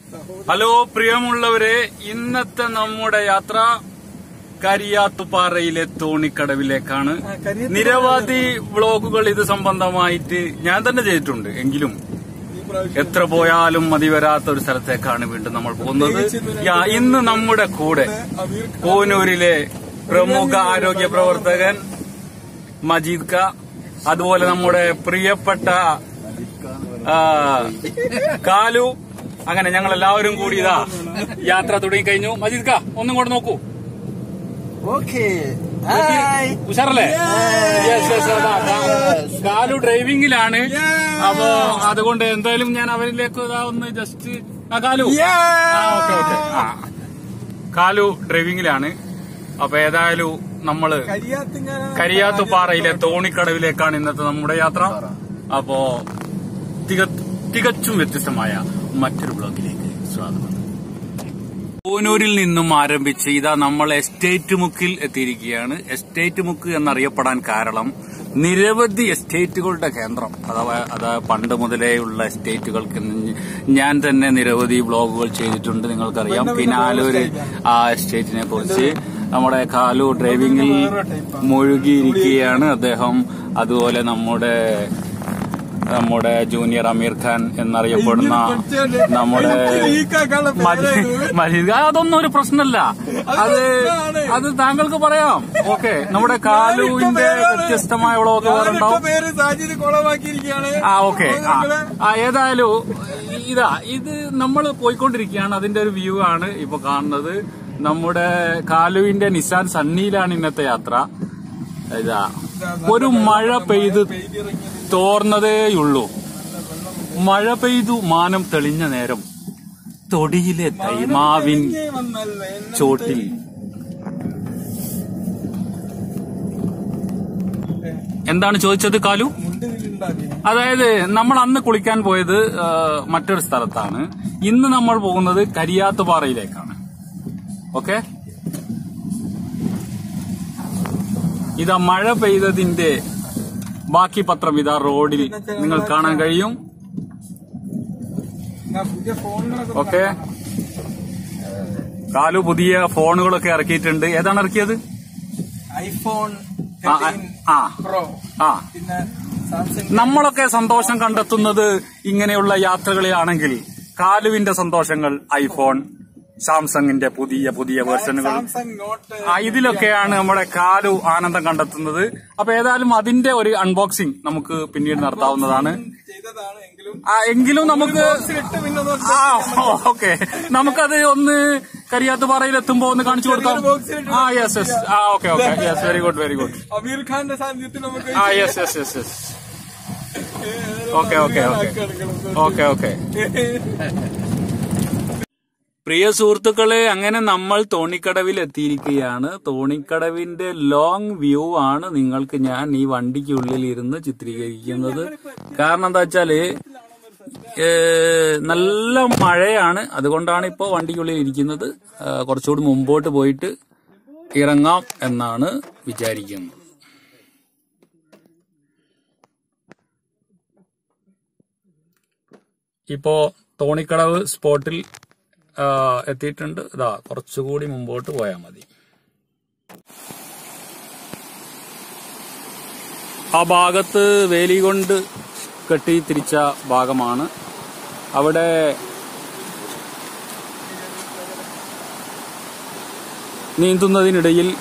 Hello പ്രിയമുള്ളവരെ ഇന്നത്തെ നമ്മുടെ യാത്ര കരിയാത്തുപാറയിലെ തോണിക്കടവിലേക്കാണ് നിരവധി വ്ളോഗുകൾ ഇത് സംബന്ധമായിട്ട് ഞാൻ തന്നെ ചെയ്തിട്ടുണ്ട് എങ്കിലും എത്ര പോയാലും മതി വരാത്ത ഒരു സ്ഥലത്തേക്കാണ് വീണ്ടും നമ്മൾ പോകുന്നത് യാ, ഇന്ന് നമ്മുടെ കൂടെ പൂനൂരിലെ പ്രമുഖ ആരോഗ്യ പ്രവർത്തകൻ മജീദ് ക അതുപോലെ നമ്മുടെ പ്രിയപ്പെട്ട ആ, കാലു അങ്ങനെ ഞങ്ങൾ എല്ലാവരും കൂടി ഇതാ യാത്ര തുടങ്ങി കഴിഞ്ഞു മജീദ് ക ഒന്നും കൂടെ നോക്കൂ ഓക്കെ ഹായ് ഉഷാറല്ലേ Yes, yes, അതാ, കാ- കാലു ഡ്രൈവിംഗിലാണ് അപ്പോ അതുകൊണ്ട് എന്തായാലും ഞാൻ അവരിലേക്ക് ഇതാ ഒന്ന് ജസ്റ്റ് ആ കാലു ആ ഓക്കെ ഓക്കെ ആ കാലു ഡ്രൈവിംഗിലാണ് അപ്പൊ ഏതായാലും നമ്മള് കരിയാത്തുപാറയിലെ തോണിക്കടവിലേക്കാണ് ഇന്നത്തെ നമ്മുടെ യാത്ര അപ്പോ തിക- തികച്ചും വ്യത്യസ്തമായ മറ്റൊരു ബ്ലോഗിലേക്ക് സ്വാഗതം പൂനൂരിൽ നിന്നും ആരംഭിച്ച് ഇതാ നമ്മൾ എസ്റ്റേറ്റ് മുക്കിൽ എത്തിയിരിക്കുകയാണ് എസ്റ്റേറ്റ് മുക്ക് എന്നറിയപ്പെടാൻ കാരണം നിരവധി എസ്റ്റേറ്റുകളുടെ കേന്ദ്രം അഥവാ അത് പണ്ട് മുതലേ ഉള്ള എസ്റ്റേറ്റുകൾക്ക് ഞാൻ തന്നെ നിരവധി വ്ളോഗുകൾ ചെയ്തിട്ടുണ്ട് നിങ്ങൾക്കറിയാം കിനാലൂര് ആ എസ്റ്റേറ്റിനെ കുറിച്ച് നമ്മുടെ കാലു ഡ്രൈവിംഗിൽ മുഴുകിയിരിക്കുകയാണ് അദ്ദേഹം അതുപോലെ നമ്മുടെ നമ്മുടെ ജൂനിയർ അമീർ ഖാൻ എന്നറിയപ്പെടുന്ന നമ്മുടെ മജീദ് മജീദ് ആ, അതൊന്നും ഒരു പ്രശ്നമല്ല അത് അത് താങ്കൾക്ക് പറയാം ഓക്കെ നമ്മുടെ കാലുവിന്റെ വ്യത്യസ്തമായ വ്ളോഗ് വേറെ ഉണ്ടാവും പേര് സാജിദ് കുളമാക്കിയിരിക്കുകയാണ് ആ ഓക്കെ ആ ഏതായാലും ഇതാ ഇത് നമ്മൾ പോയിക്കൊണ്ടിരിക്കുകയാണ് അതിന്റെ ഒരു വ്യൂ ആണ് ഇപ്പൊ കാണുന്നത് നമ്മുടെ കാലുവിന്റെ നിസാൻ സണ്ണിയിലാണ് ഇന്നത്തെ യാത്ര ഇതാ ഒരു മഴ പെയ്ത് തോർന്നതേയുള്ളൂ മഴ പെയ്തു മാനം തെളിഞ്ഞ നേരം തൊടിയിലെ തൈമാവിൻ ചോട്ടിൽ എന്താണ് ചോദിച്ചത് കാലു അതായത് നമ്മൾ അന്ന് കുളിക്കാൻ പോയത് ആ, മറ്റൊരു സ്ഥലത്താണ് ഇന്ന് നമ്മൾ പോകുന്നത് കരിയാത്തുപാറയിലേക്കാണ് ഓക്കെ ഇതാ മഴ പെയ്തതിന്റെ ബാക്കി പത്രം ഇതാ റോഡിൽ നിങ്ങൾ കാണാൻ കഴിയും ഓക്കെ കാലു പുതിയ ഫോണുകളൊക്കെ ഇറക്കിയിട്ടുണ്ട് ഏതാണ് ഇറക്കിയത് ഐഫോൺ ആ, ആ, ആ പ്രോ ആ പിന്നെ സാംസങ് നമ്മളൊക്കെ സന്തോഷം കണ്ടെത്തുന്നത് ഇങ്ങനെയുള്ള യാത്രകളിലാണെങ്കിൽ കാലുവിന്റെ സന്തോഷങ്ങൾ ഐഫോൺ സാംസങ്ങിന്റെ പുതിയ പുതിയ വേർഷനുകൾ സാംസങ് നോട്ട് ആ ഇതിലൊക്കെയാണ് നമ്മുടെ കാലു ആനന്ദം കണ്ടെത്തുന്നത് അപ്പൊ ഏതായാലും അതിന്റെ ഒരു അൺബോക്സിംഗ് നമുക്ക് പിന്നീട് നടത്താവുന്നതാണ് ചെയ്തതാണ് എങ്കിലും ആ എങ്കിലും നമുക്ക് ഇട്ട് പിന്നെ ഒന്ന് ആ ഓക്കെ നമുക്കത് ഒന്ന് കരിയാത്തുപാറയിൽ എത്തുമ്പോ ഒന്ന് കാണിച്ചു കൊടുക്കാം ആ യെസ് യെസ് ആ okay okay yes very good very good Aamir ഖാന്റെ സാന്നിധ്യത്തിൽ നമുക്ക് ആ yes yes yes yes okay okay okay okay okay പ്രിയ സുഹൃത്തുക്കളെ അങ്ങനെ നമ്മൾ തോണിക്കടവിൽ എത്തിയിരിക്കുകയാണ് തോണിക്കടവിന്റെ ലോങ് വ്യൂ ആണ് നിങ്ങൾക്ക് ഞാൻ ഈ വണ്ടിക്കുള്ളിൽ ഇരുന്ന് ചിത്രീകരിക്കുന്നത് കാരണം എന്താ വെച്ചാല് ഏ, നല്ല മഴയാണ് അതുകൊണ്ടാണ് ഇപ്പോ വണ്ടിക്കുള്ളിൽ ഇരിക്കുന്നത് ആ, കുറച്ചുകൂടി മുമ്പോട്ട് പോയിട്ട് ഇറങ്ങാം എന്നാണ് വിചാരിക്കുന്നത് ഇപ്പോ തോണിക്കടവ് സ്പോട്ടിൽ ആ, എത്തിയിട്ടുണ്ട് ഇതാ കുറച്ചുകൂടി മുമ്പോട്ട് പോയാൽ മതി ആ ഭാഗത്ത് വേലി കൊണ്ട് കെട്ടി തിരിച്ച ഭാഗമാണ് അവിടെ നീന്തുന്നതിനിടയിൽ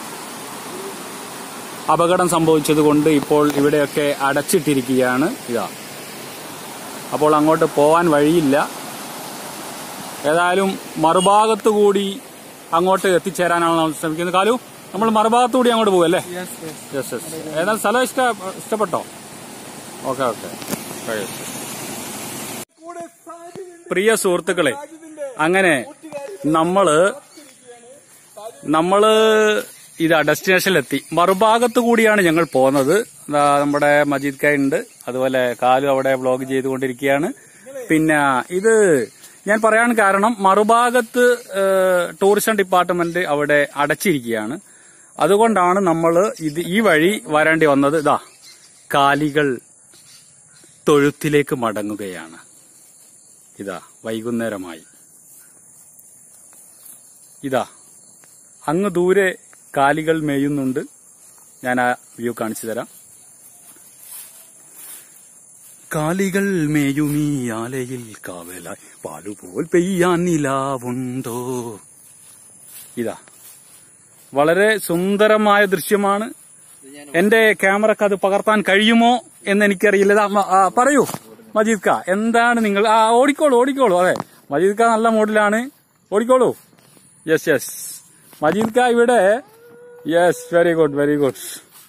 അപകടം സംഭവിച്ചതുകൊണ്ട് ഇപ്പോൾ ഇവിടെയൊക്കെ അടച്ചിട്ടിരിക്കുകയാണ് ഇതാ അപ്പോൾ അങ്ങോട്ട് പോവാൻ വഴിയില്ല ഏതായാലും മറുഭാഗത്തു കൂടി അങ്ങോട്ട് എത്തിച്ചേരാനാണ് നമ്മൾ ശ്രമിക്കുന്നത് കാലു നമ്മൾ മറുഭാഗത്തു കൂടി അങ്ങോട്ട് പോകും അല്ലേ യെസ് യെസ് ഏതായാലും സ്ഥലം ഇഷ്ട ഇഷ്ടപ്പെട്ടോ ഓക്കെ ഓക്കെ പ്രിയ സുഹൃത്തുക്കളെ അങ്ങനെ നമ്മള് നമ്മള് ഇതാ ഡെസ്റ്റിനേഷനിലെത്തി മറുഭാഗത്തു കൂടിയാണ് ഞങ്ങൾ പോകുന്നത് ദാ നമ്മുടെ മജീദ് ഖാൻ ഉണ്ട് അതുപോലെ കാലു അവിടെ വ്ളോഗ് ചെയ്തുകൊണ്ടിരിക്കുകയാണ് പിന്നെ ഇത് ഞാൻ പറയാൻ കാരണം മറുഭാഗത്ത് ഏഹ്, ടൂറിസം ഡിപ്പാർട്ട്മെന്റ് അവിടെ അടച്ചിരിക്കുകയാണ് അതുകൊണ്ടാണ് നമ്മൾ ഇത് ഈ വഴി വരേണ്ടി വന്നത് ഇതാ കാലികൾ തൊഴുത്തിലേക്ക് മടങ്ങുകയാണ് ഇതാ വൈകുന്നേരമായി ഇതാ അങ്ങ് ദൂരെ കാലികൾ മേയുന്നുണ്ട് ഞാൻ ആ വ്യൂ കാണിച്ചു തരാം കാലികൾ മേയുമീ ആലയിൽ കാവലായി പാലുപോൽ പെയ്യാൻ നിലാവുണ്ടോ ഇതാ വളരെ സുന്ദരമായ ദൃശ്യമാണ് എന്റെ ക്യാമറക്ക് അത് പകർത്താൻ കഴിയുമോ എന്ന് എനിക്കറിയില്ല ഇതാ, മ- ആ, പറയൂ മജീദ് ഖാ എന്താണ് നിങ്ങൾ ആ ഓടിക്കോളൂ ഓടിക്കോളൂ അതെ മജീദ് ഖാ നല്ല മൂഡിലാണ് ഓടിക്കോളൂ യെസ് യെസ് മജീദ് ഖാ ഇവിടെ yes very good very good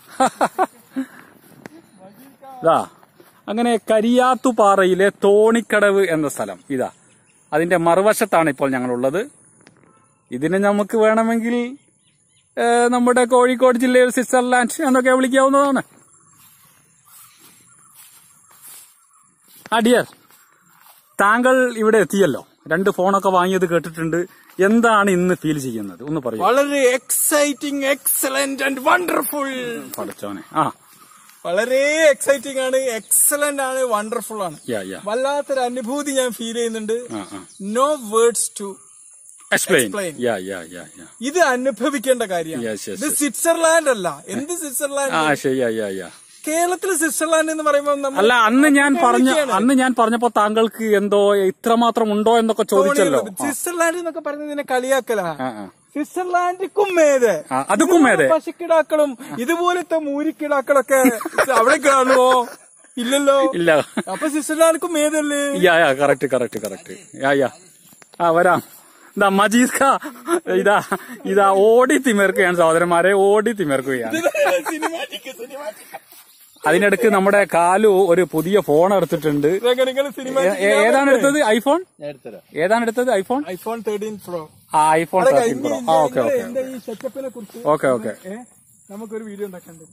ഇതാ അങ്ങനെ കരിയാത്തുപാറയിലെ തോണിക്കടവ് എന്ന സ്ഥലം ഇതാ അതിന്റെ മറുവശത്താണ് ഇപ്പോൾ ഞങ്ങളുള്ളത് ഇതിനെ നമുക്ക് വേണമെങ്കിൽ ഏ, നമ്മുടെ കോഴിക്കോട് ജില്ലയിൽ സ്വിറ്റ്സർലാൻഡ് എന്നൊക്കെ വിളിക്കാവുന്നതാണ് ആ ഡിയർ താങ്കൾ ഇവിടെ എത്തിയല്ലോ രണ്ട് ഫോണൊക്കെ വാങ്ങിയത് കേട്ടിട്ടുണ്ട് എന്താണ് ഇന്ന് ഫീൽ ചെയ്യുന്നത് ഒന്ന് പറയൂ വളരെ എക്സൈറ്റിംഗ് എക്സലന്റ് ആൻഡ് വണ്ടർഫുൾ പഠിച്ചോനെ ആ വളരെ എക്സൈറ്റിംഗ് ആണ് എക്സലന്റ് ആണ് വണ്ടർഫുൾ ആണ് യാ യാ വല്ലാത്തൊരു അനുഭൂതി ഞാൻ ഫീൽ ചെയ്യുന്നുണ്ട് ആ ആ no words to explain Explain. Yeah yeah yeah yeah ഇത് അനുഭവിക്കേണ്ട കാര്യമാണ് Yes, yes, ഇത് yes. സ്വിറ്റ്സർലാൻഡ് അല്ല എന്ത് സ്വിറ്റ്സർലാൻഡ് ആ ശരി യാ യാ യാ കേരളത്തിലെ സ്വിറ്റ്സർലാൻഡ് എന്ന് പറയുമ്പോൾ നമ്മൾ അല്ല അന്ന് ഞാൻ പറഞ്ഞ അമേരിക്കയാണ്. അന്ന് ഞാൻ പറഞ്ഞപ്പോ താങ്കൾക്ക് എന്തോ ഇത്രമാത്രം ഉണ്ടോ എന്നൊക്കെ ചോദിച്ചല്ലോ തോന്നിയത്. സ്വിറ്റ്സർലാൻഡ് എന്നൊക്കെ പറയുന്നത് ഇതിനെ കളിയാക്കലാ ആ ആ സ്വിറ്റ്സർലാൻഡിക്കും മേതെ ആ, അതുക്കും മേതെ. പശുക്കിടാക്കളും ഇതുപോലത്തെ മൂരിക്കിടാക്കളൊക്കെ അവിടെ കാണുമോ ഇല്ലല്ലോ ഇല്ല അപ്പൊ സ്വിറ്റ്സർലാൻഡിക്കും മേതല്ലേ yeah yeah correct correct correct yeah yeah ആ വരാം ഇതാ മജീദ് ഖാ ഇതാ ഇതാ ഓടി തിമർക്കുകയാണ് സഹോദരന്മാരെ ഓടി തിമർക്കുകയാണ് സിനിമാറ്റിക് സിനിമാറ്റിക് അതിനിടക്ക് നമ്മുടെ കാലു ഒരു പുതിയ ഫോൺ എടുത്തിട്ടുണ്ട് നിങ്ങൾ ഏ- സിനിമാറ്റിക് ഏ- ഏതാണ് എടുത്തത് ഐഫോൺ ഏതാണ് എടുത്തത് ഐഫോൺ ഐഫോൺ തേർട്ടീൻ പ്രോ ആ ഐഫോൺ തേർട്ടീൻ പ്രോ ആ ഓക്കെ ഓക്കെ എന്റെ ഈ സെറ്റപ്പിനെ കുറിച്ച് ഓക്കെ ഓക്കെ ഏ, നമുക്കൊരു വീഡിയോ ഉണ്ടാക്കണ്ടേ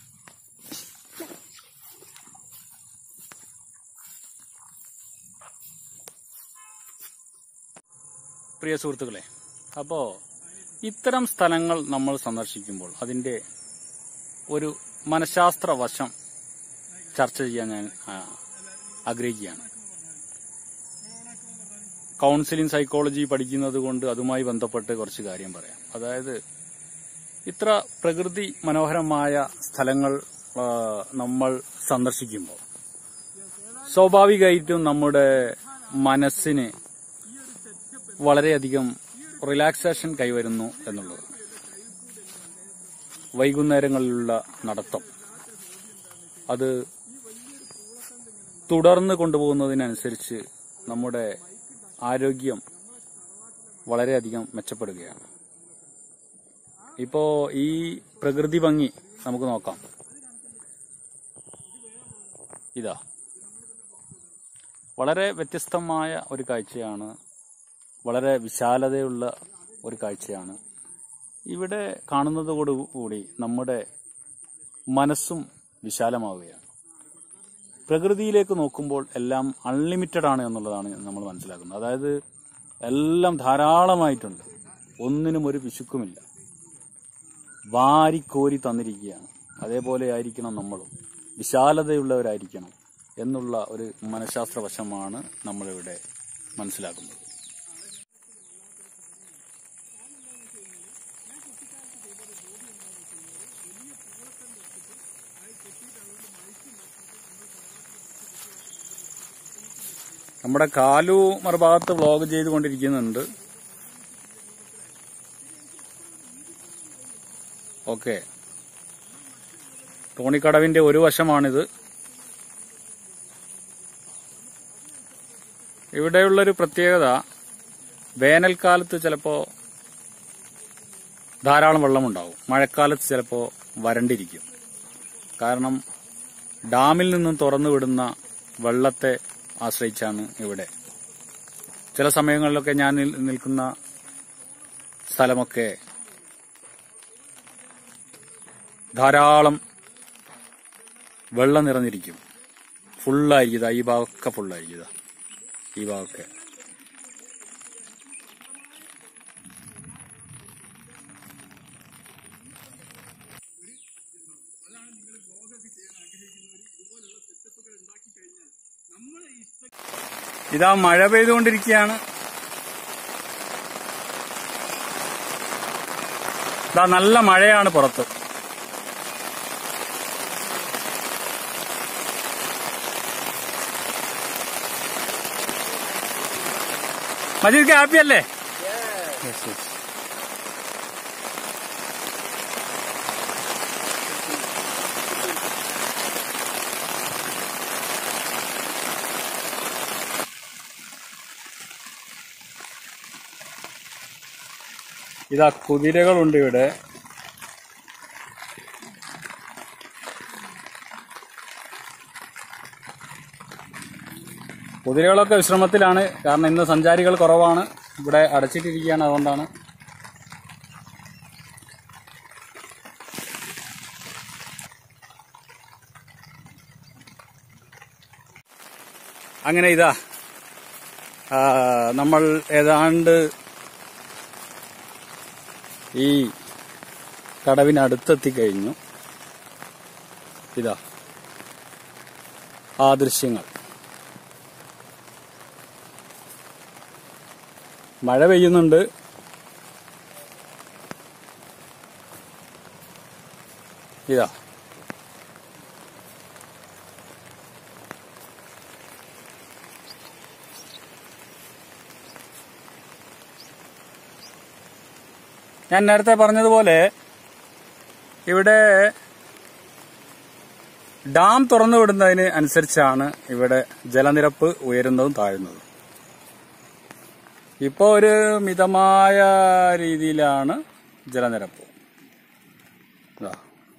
പ്രിയ സുഹൃത്തുക്കളെ അപ്പോ ഇത്തരം സ്ഥലങ്ങൾ നമ്മൾ സന്ദർശിക്കുമ്പോൾ അതിന്റെ ഒരു മനഃശാസ്ത്ര വശം ചർച്ച ചെയ്യാൻ ഞാൻ ആ, ആഗ്രഹിക്കുകയാണ് കൗൺസിലിംഗ് സൈക്കോളജി പഠിക്കുന്നത് കൊണ്ട് അതുമായി ബന്ധപ്പെട്ട് കുറച്ച് കാര്യം പറയാം അതായത് ഇത്ര പ്രകൃതി മനോഹരമായ സ്ഥലങ്ങൾ ആ, നമ്മൾ സന്ദർശിക്കുമ്പോൾ സ്വാഭാവികമായിട്ടും നമ്മുടെ മനസ്സിന് വളരെയധികം റിലാക്സേഷൻ കൈവരുന്നു എന്നുള്ളത് വൈകുന്നേരങ്ങളിലുള്ള നടത്തം അത് തുടർന്ന് കൊണ്ടുപോകുന്നതിനനുസരിച്ച് നമ്മുടെ ആരോഗ്യം വളരെയധികം മെച്ചപ്പെടുകയാണ് ഇപ്പോ ഈ പ്രകൃതി ഭംഗി നമുക്ക് നോക്കാം ഇതാ വളരെ വ്യത്യസ്തമായ ഒരു കാഴ്ചയാണ് വളരെ വിശാലതയുള്ള ഒരു കാഴ്ചയാണ് ഇവിടെ കാണുന്നതോടുകൂടി നമ്മുടെ മനസ്സും വിശാലമാവുകയാണ് പ്രകൃതിയിലേക്ക് നോക്കുമ്പോൾ എല്ലാം അൺലിമിറ്റഡ് ആണ് എന്നുള്ളതാണ് നമ്മൾ മനസ്സിലാക്കുന്നത് അതായത് എല്ലാം ധാരാളമായിട്ടുണ്ട് ഒന്നിനും ഒരു പിശുക്കുമില്ല വാരിക്കോരി തന്നിരിക്കുകയാണ് അതേപോലെ ആയിരിക്കണം നമ്മളും വിശാലതയുള്ളവരായിരിക്കണം എന്നുള്ള ഒരു മനഃശാസ്ത്ര വശമാണ് നമ്മളിവിടെ മനസ്സിലാക്കുന്നത് നമ്മുടെ കാലു മറുഭാഗത്ത് വ്ളോഗ് ചെയ്തുകൊണ്ടിരിക്കുന്നുണ്ട് ഓക്കെ തോണിക്കടവിന്റെ ഒരു വശമാണിത് ഇവിടെയുള്ളൊരു പ്രത്യേകത വേനൽക്കാലത്ത് ചിലപ്പോ ധാരാളം വെള്ളമുണ്ടാവും മഴക്കാലത്ത് ചിലപ്പോ വരണ്ടിരിക്കും കാരണം ഡാമിൽ നിന്നും തുറന്നു വിടുന്ന വെള്ളത്തെ ആശ്രയിച്ചാണ് ഇവിടെ ചില സമയങ്ങളിലൊക്കെ ഞാൻ നിൽ- നിൽക്കുന്ന സ്ഥലമൊക്കെ ധാരാളം വെള്ളം നിറഞ്ഞിരിക്കും ഫുള്ളായിരിക്കും ഇതാ ഈ ഭാഗമൊക്കെ ഫുള്ളായിരിക്കും ഇതാ ഈ ഭാഗമൊക്കെ ഇതാ മഴ പെയ്തുകൊണ്ടിരിക്കുകയാണ് ദാ നല്ല മഴയാണ് പുറത്ത് മജീദ് ഹാപ്പി അല്ലേ Yes, yes. ഇതാ കുതിരകളുണ്ട് ഇവിടെ കുതിരകളൊക്കെ വിശ്രമത്തിലാണ് കാരണം ഇന്ന് സഞ്ചാരികൾ കുറവാണ് ഇവിടെ അടച്ചിട്ടിരിക്കുകയാണ് അതുകൊണ്ടാണ് അങ്ങനെ ഇതാ ആ, നമ്മൾ ഏതാണ്ട് ഈ കടവിനടുത്തെത്തി കഴിഞ്ഞു ഇതാ ആ ദൃശ്യങ്ങൾ മഴ പെയ്യുന്നുണ്ട് ഇതാ ഞാൻ നേരത്തെ പറഞ്ഞതുപോലെ ഇവിടെ ഡാം തുറന്നു വിടുന്നതിന് അനുസരിച്ചാണ് ഇവിടെ ജലനിരപ്പ് ഉയരുന്നതും താഴുന്നതും ഇപ്പോൾ ഒരു മിതമായ രീതിയിലാണ് ജലനിരപ്പ് ഇതാ.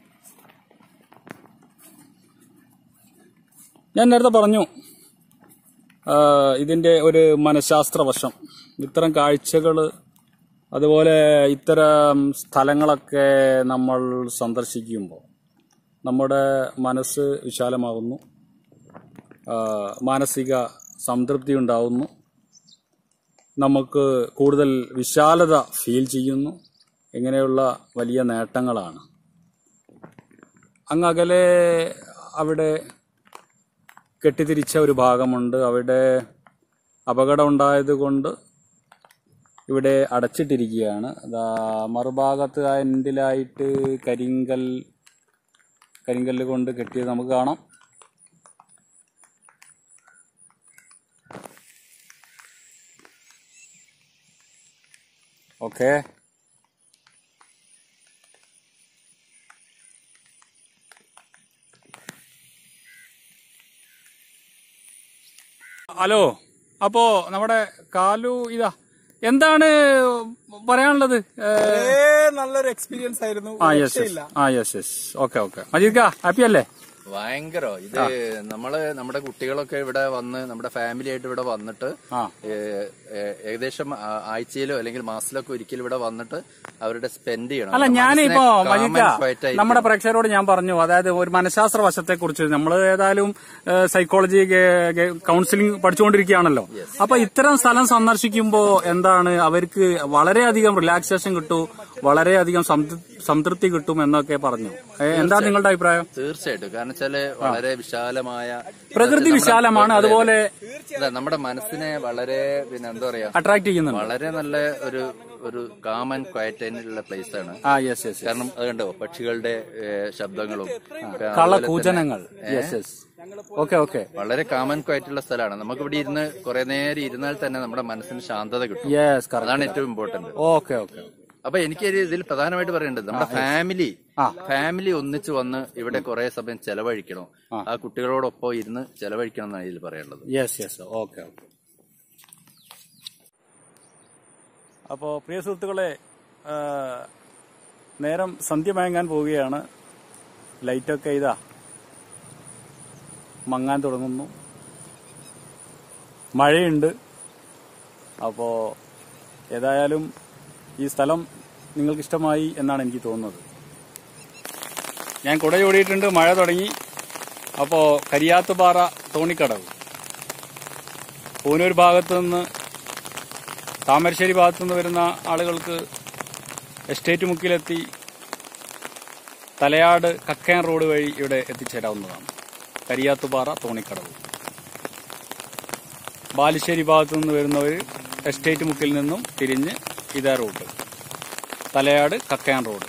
ഞാൻ നേരത്തെ പറഞ്ഞു ആ, ഇതിന്റെ ഒരു മനഃശാസ്ത്ര വശം ഇത്തരം കാഴ്ചകൾ അതുപോലെ ഇത്തരം സ്ഥലങ്ങളൊക്കെ നമ്മൾ സന്ദർശിക്കുമ്പോൾ നമ്മുടെ മനസ്സ് വിശാലമാകുന്നു ആ, മാനസിക സംതൃപ്തി ഉണ്ടാവുന്നു നമുക്ക് കൂടുതൽ വിശാലത ഫീൽ ചെയ്യുന്നു ഇങ്ങനെയുള്ള വലിയ നേട്ടങ്ങളാണ് അങ്ങകലെ അവിടെ കെട്ടിത്തിരിച്ച ഒരു ഭാഗമുണ്ട് അവിടെ അപകടം ഉണ്ടായത് കൊണ്ട് ഇവിടെ അടച്ചിട്ടിരിക്കുകയാണ് അതാ മറുഭാഗത്ത് ആ എൻഡിലായിട്ട് കരിങ്കൽ കരിങ്കല്ല് കൊണ്ട് കെട്ടിയത് നമുക്ക് കാണാം ഓക്കെ ഹലോ അപ്പോ നമ്മുടെ കാലു ഇതാ എന്താണ് പറയാനുള്ളത് ഏ, വളരെ നല്ലൊരു എക്സ്പീരിയൻസ് ആയിരുന്നു ആ യെസ് യെസ് ആ yes yes okay okay Majeed happy അല്ലേ ഭയങ്കരോ ഇത് നമ്മള് നമ്മുടെ കുട്ടികളൊക്കെ ഇവിടെ വന്ന് നമ്മുടെ ഫാമിലി ആയിട്ട് ഇവിടെ വന്നിട്ട് ആ ഏ, ഏ, ഏകദേശം ആ- ആഴ്ചയിലോ അല്ലെങ്കിൽ മാസത്തിലൊക്കെ ഒരിക്കൽ ഇവിടെ വന്നിട്ട് അവരുടെ സ്പെൻഡ് ചെയ്യണം അല്ല ഞാനിപ്പോ മനസ്സിനെ calm മജിക്ക and quiet ആയിരിക്കണം. നമ്മുടെ പ്രേക്ഷകരോട് ഞാൻ പറഞ്ഞു അതായത് ഒരു മനഃശാസ്ത്ര വശത്തെ കുറിച്ച് നമ്മൾ ഏതായാലും സൈക്കോളജി കൗൺസിലിംഗ് പഠിച്ചുകൊണ്ടിരിക്കുകയാണല്ലോ അപ്പൊ ഇത്തരം സ്ഥലം സന്ദർശിക്കുമ്പോ എന്താണ് അവർക്ക് വളരെയധികം റിലാക്സേഷൻ കിട്ടും വളരെയധികം സംതൃ- സംതൃപ്തി കിട്ടും എന്നൊക്കെ പറഞ്ഞു ഏ, എന്താ നിങ്ങളുടെ അഭിപ്രായം തീർച്ചയായിട്ടും കാരണം വെച്ചാല് വളരെ വിശാലമായ പ്രകൃതി നമ്മുടെ- വിശാലമാണ് അതുപോലെ അതെ, നമ്മുടെ മനസ്സിനെ വളരെ പിന്നെ എന്താ പറയാ അട്രാക്ട് ചെയ്യുന്നുണ്ട് വളരെ നല്ല ഒരു ഒരു കാം ആൻഡ് ക്വയറ്റ് ആയിട്ടുള്ള പ്ലേസ് ആണ് ആ യെസ് യെസ് കാരണം അത് കണ്ടോ പക്ഷികളുടെ ഏ, ശബ്ദങ്ങളും അതുപോലെ കളകൂജനങ്ങൾ യെസ് യെസ് ഓക്കെ ഓക്കെ വളരെ കാമൻ ക്വയറ്റുള്ള സ്ഥലമാണ് നമുക്ക് ഇവിടെ ഇരുന്ന് കുറെ നേരം ഇരുന്നാൽ തന്നെ നമ്മുടെ മനസ്സിന് ശാന്തത കിട്ടും യെസ് കറക്റ്റ് അതാണ് ഏറ്റവും ഇമ്പോർട്ടന്റ് ഓക്കെ ഓക്കെ അപ്പൊ എനിക്ക് ഒരു ഇതിൽ പ്രധാനമായിട്ട് പറയേണ്ടത് നമ്മുടെ ഫാമിലി ആ. ഫാമിലി ഒന്നിച്ച് വന്ന് ഇവിടെ കുറെ സമയം ചെലവഴിക്കണം ആ കുട്ടികളോടൊപ്പം ഇരുന്ന് ചെലവഴിക്കണം എന്നാണ് ഇതിൽ പറയാനുള്ളത് യെസ് യെസ് ഓക്കെ ഓക്കെ അപ്പോൾ പ്രിയ സുഹൃത്തുക്കളെ ആ, നേരം സന്ധ്യ മയങ്ങാൻ പോവുകയാണ് ലൈറ്റൊക്കെ ഇതാ മങ്ങാൻ തുടങ്ങുന്നു മഴയുണ്ട് അപ്പോൾ ഏതായാലും ഈ സ്ഥലം നിങ്ങൾക്ക് ഇഷ്ടമായി എന്നാണ് എനിക്ക് തോന്നുന്നത് ഞാൻ കുട ചൂടിയിട്ടുണ്ട് മഴ തുടങ്ങി അപ്പോൾ കരിയാത്തുപാറ തോണിക്കടവ് പൂനൂർ ഭാഗത്തു നിന്ന് താമരശ്ശേരി ഭാഗത്തു നിന്ന് വരുന്ന ആളുകൾക്ക് എസ്റ്റേറ്റ് മുക്കിലെത്തി തലയാട് കക്കയം റോഡ് വഴി ഇവിടെ എത്തിച്ചേരാവുന്നതാണ് കരിയാത്തുപാറ തോണിക്കടവ് ബാലുശ്ശേരി ഭാഗത്തു നിന്ന് വരുന്നവർ എസ്റ്റേറ്റ് മുക്കിൽ നിന്നും തിരിഞ്ഞ് ഇതേ റൂട്ട് തലയാട് കക്കയാൻ റോഡ്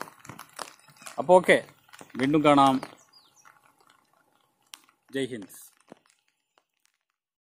അപ്പോൾ ഓക്കെ വീണ്ടും കാണാം ജയ് ഹിന്ദ്